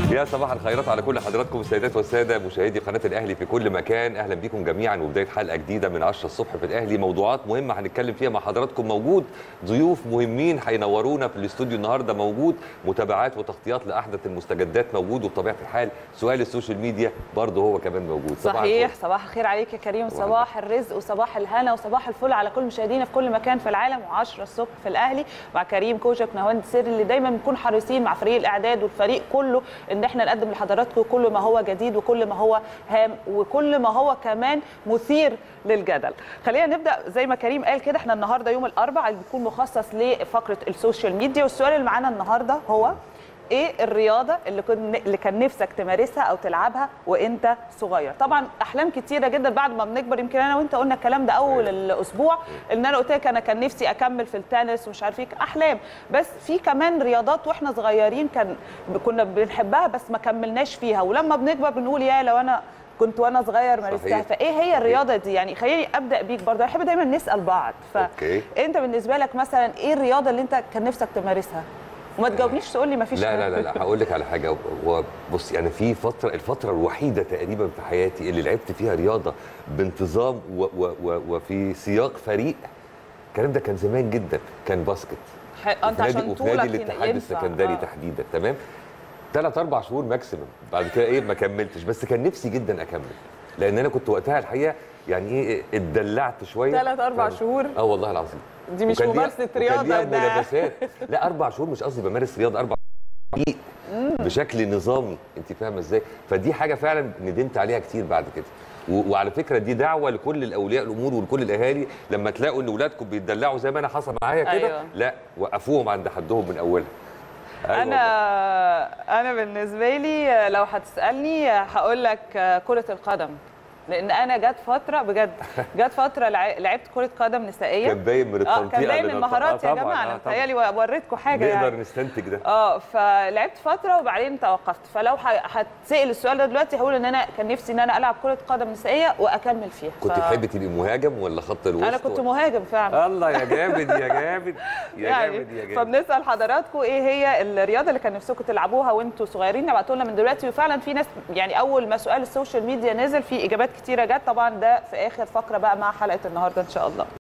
يا صباح الخيرات على كل حضراتكم السيدات والساده مشاهدي قناه الاهلي في كل مكان اهلا بكم جميعا وبدايه حلقه جديده من 10 الصبح في الاهلي موضوعات مهمه هنتكلم فيها مع حضراتكم موجود ضيوف مهمين هينورونا في الاستوديو النهارده موجود متابعات وتغطيات لاحدث المستجدات موجود وبطبيعه الحال سؤال السوشيال ميديا برضه هو كمان موجود صباح صحيح الفل. صباح الخير عليك يا كريم صباح صباح الرزق وصباح الهنا وصباح الفل على كل مشاهدينا في كل مكان في العالم و10 الصبح في الاهلي مع كريم كوشك نهاوند سير اللي دايما بنكون حريصين مع فريق الاعداد والفريق كله ان احنا نقدم لحضراتكم كل ما هو جديد وكل ما هو هام وكل ما هو كمان مثير للجدل خلينا نبدا زي ما كريم قال كده احنا النهارده يوم الاربعاء اللي بيكون مخصص لفقره السوشيال ميديا والسؤال اللي معانا النهارده هو ايه الرياضه اللي كن اللي كان نفسك تمارسها او تلعبها وانت صغير طبعا احلام كتيره جدا بعد ما بنكبر يمكن انا وانت قلنا الكلام ده اول الاسبوع ان انا قلت لك انا كان نفسي اكمل في التنس ومش عارف ايه احلام بس في كمان رياضات واحنا صغيرين كان كنا بنحبها بس ما كملناش فيها ولما بنكبر بنقول يا لو انا كنت وانا صغير مارستها صحيح. فايه هي الرياضه دي يعني خليني ابدا بيك برضه احب دايما نسال بعض أوكي. فانت بالنسبه لك مثلا ايه الرياضه اللي انت كان نفسك تمارسها وما تجاوبنيش تقول لي ما فيش لا لا لا لا هقول لك على حاجه وبص يعني في فتره الفتره الوحيده تقريبا في حياتي اللي لعبت فيها رياضه بانتظام و و و وفي سياق فريق الكلام ده كان زمان جدا كان باسكت ح- انت وفي نادي- عشان وفي نادي طولك الاتحاد ينفع. السكندري آه. تحديدا تمام ثلاث اربع شهور ماكسيمم بعد كده ايه ما كملتش بس كان نفسي جدا اكمل لان انا كنت وقتها الحقيقه يعني ايه اتدلعت شويه ثلاث اربع ف- شهور اه والله العظيم دي مش وكان ليها- ممارسه وكان رياضه ليها ده ملابسات لا اربع شهور مش قصدي بمارس رياضه اربع دقيق بشكل نظامي انت فاهمه ازاي فدي حاجه فعلا ندمت عليها كتير بعد كده و- وعلى فكره دي دعوه لكل الاولياء الامور ولكل الاهالي لما تلاقوا ان اولادكم بيتدلعوا زي ما انا حصل معايا كده أيوة. لا وقفوهم عند حدهم من اولها أيوة انا انا بالنسبه لي لو هتسالني هقول لك كره القدم لان انا جت فتره بجد جت فتره لع- لعبت كره قدم نسائيه كان باين من اه التنطيق كان باين من اللي المهارات يا آه طبعاً، جماعه آه انا طبعاً. متهيألي وريتكم حاجه نقدر يعني نستنتج ده اه فلعبت فتره وبعدين توقفت فلو ه- هتسال السؤال ده دلوقتي هقول ان انا كان نفسي ان انا العب كره قدم نسائيه واكمل فيها كنت ف- تحبي تبقي مهاجم ولا خط الوسط انا كنت ولا- مهاجم فعلا الله يا جامد يا جامد يا يعني جامد يا جامد فبنسال حضراتكم ايه هي الرياضه اللي كان نفسكم تلعبوها وانتوا صغيرين ابعتوا لنا من دلوقتي وفعلا في ناس يعني اول ما سؤال السوشيال ميديا نزل في اجابات كتيره جت طبعا ده في اخر فقره بقى مع حلقه النهارده ان شاء الله